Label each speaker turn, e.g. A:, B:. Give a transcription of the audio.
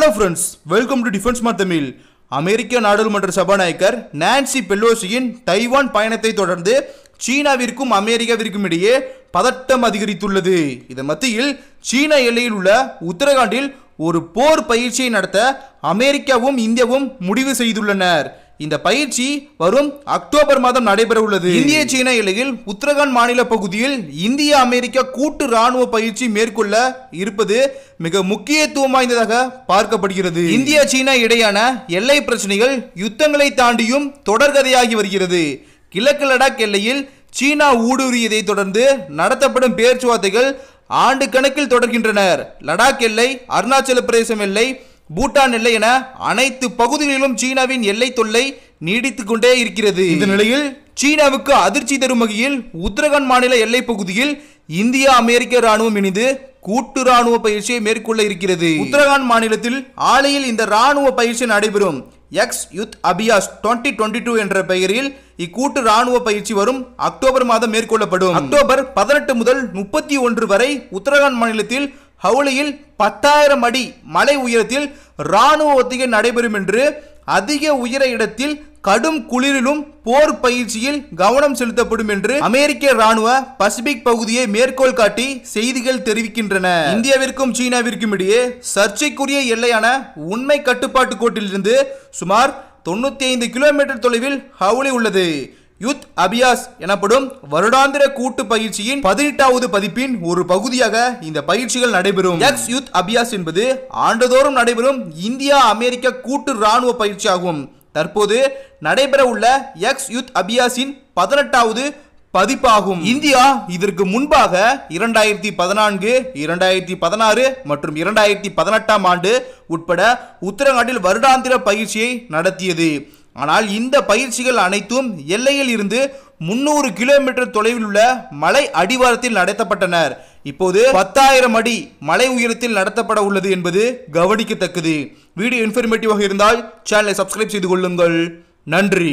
A: hello friends welcome to defence மா தமிழ் அமெரிக்க நாடாளுமன்ற சபாநாயகர் நான்சி பெலோசியின் தைவான் பயணத்தை தொடர்ந்து சீனாவிற்கும் அமெரிக்காவிற்கும் இடையே பதட்டம் அதிகரித்துள்ளது இதன் மத்தியில் சீன எல்லையில் உள்ள உத்தரகாண்டில் ஒரு போர் பயிற்சியை நடத்த அமெரிக்காவும் இந்தியாவும் முடிவு செய்துள்ளனர் இந்த பயிற்சி வரும் அக்டோபர் மாதம் நடைபெற உள்ளது இந்திய சீன எல்லையில் உத்தரகாண்ட் மாநில பகுதியில் இந்திய அமெரிக்கா கூட்டு ராணுவ பயிற்சி மேற்கொள்ள இருப்பது மிக முக்கியத்துவம் வாய்ந்ததாக பார்க்கப்படுகிறது இந்தியா சீனா இடையான எல்லை பிரச்சனைகள் யுத்தங்களை தாண்டியும் தொடர்கதையாகி வருகிறது கிழக்கு லடாக் எல்லையில் சீனா ஊடுருவியதை தொடர்ந்து நடத்தப்படும் பேச்சுவார்த்தைகள் ஆண்டு கணக்கில் தொடர்கின்றனர் லடாக் எல்லை அருணாச்சல பிரதேசம் எல்லை பூட்டான் எல்லை என அனைத்து பகுதிகளிலும் சீனாவின் எல்லை தொல்லை நீடித்துக் கொண்டே இருக்கிறது இந்த நிலையில் சீனாவுக்கு அதிர்ச்சி தரும் வகையில் உத்தரகாண்ட் மாநில எல்லை பகுதியில் இந்தியா அமெரிக்க ராணுவம் இணைந்து கூட்டு ராணுவ பயிற்சியை மேற்கொள்ள இருக்கிறது உத்தரகாண்ட் மாநிலத்தில் ஆலையில் இந்த ராணுவ பயிற்சி நடைபெறும் எக்ஸ் யுத் அபியாஸ் 2022 டூ என்ற பெயரில் இக்கூட்டு ராணுவ பயிற்சி வரும் அக்டோபர் மாதம் மேற்கொள்ளப்படும் அக்டோபர் பதினெட்டு முதல் முப்பத்தி ஒன்று வரை உத்தரகாண்ட் மாநிலத்தில் ஹவுலியில் பத்தாயிரம் அடி மலை உயரத்தில் ராணுவ ஒத்திகை நடைபெறும் என்று அதிக உயர இடத்தில் கடும் குளிரிலும் போர் பயிற்சியில் கவனம் செலுத்தப்படும் என்று அமெரிக்க ராணுவ பசிபிக் பகுதியை மேற்கோள் காட்டி செய்திகள் தெரிவிக்கின்றன இந்தியாவிற்கும் சீனாவிற்கும் இடையே சர்ச்சைக்குரிய எல்லையான உண்மை கட்டுப்பாட்டு கோட்டிலிருந்து சுமார் தொண்ணூத்தி ஐந்து கிலோமீட்டர் தொலைவில் ஹவுலி உள்ளது யுத் அபியாஸ் எனப்படும் வருடாந்திர கூட்டு பயிற்சியின் பதினெட்டாவது பதிப்பின் ஒரு பகுதியாக இந்த பயிற்சிகள் நடைபெறும் எக்ஸ் யுத் அபியாஸ் என்பது ஆண்டுதோறும் நடைபெறும் இந்தியா அமெரிக்க கூட்டு ராணுவ பயிற்சி ஆகும் தற்போது நடைபெற உள்ள எக்ஸ் யுத் அபியாஸின் பதினெட்டாவது பதிப்பாகும் இந்தியா இதற்கு முன்பாக இரண்டாயிரத்தி பதினான்கு இரண்டாயிரத்தி பதினாறு மற்றும் இரண்டாயிரத்தி பதினெட்டாம் ஆண்டு உட்பட உத்தரகாண்டில் வருடாந்திர பயிற்சியை நடத்தியது ஆனால் இந்த பயிற்சிகள் அனைத்தும் எல்லையில் இருந்து முன்னூறு கிலோமீட்டர் தொலைவில் உள்ள மலை அடிவாரத்தில் நடத்தப்பட்டனர் இப்போது பத்தாயிரம் அடி மலை உயரத்தில் நடத்தப்பட உள்ளது என்பது கவனிக்கத்தக்கது வீடியோ இன்ஃபர்மேட்டிவாக இருந்தால் சேனலை சப்ஸ்கிரைப் செய்து கொள்ளுங்கள் நன்றி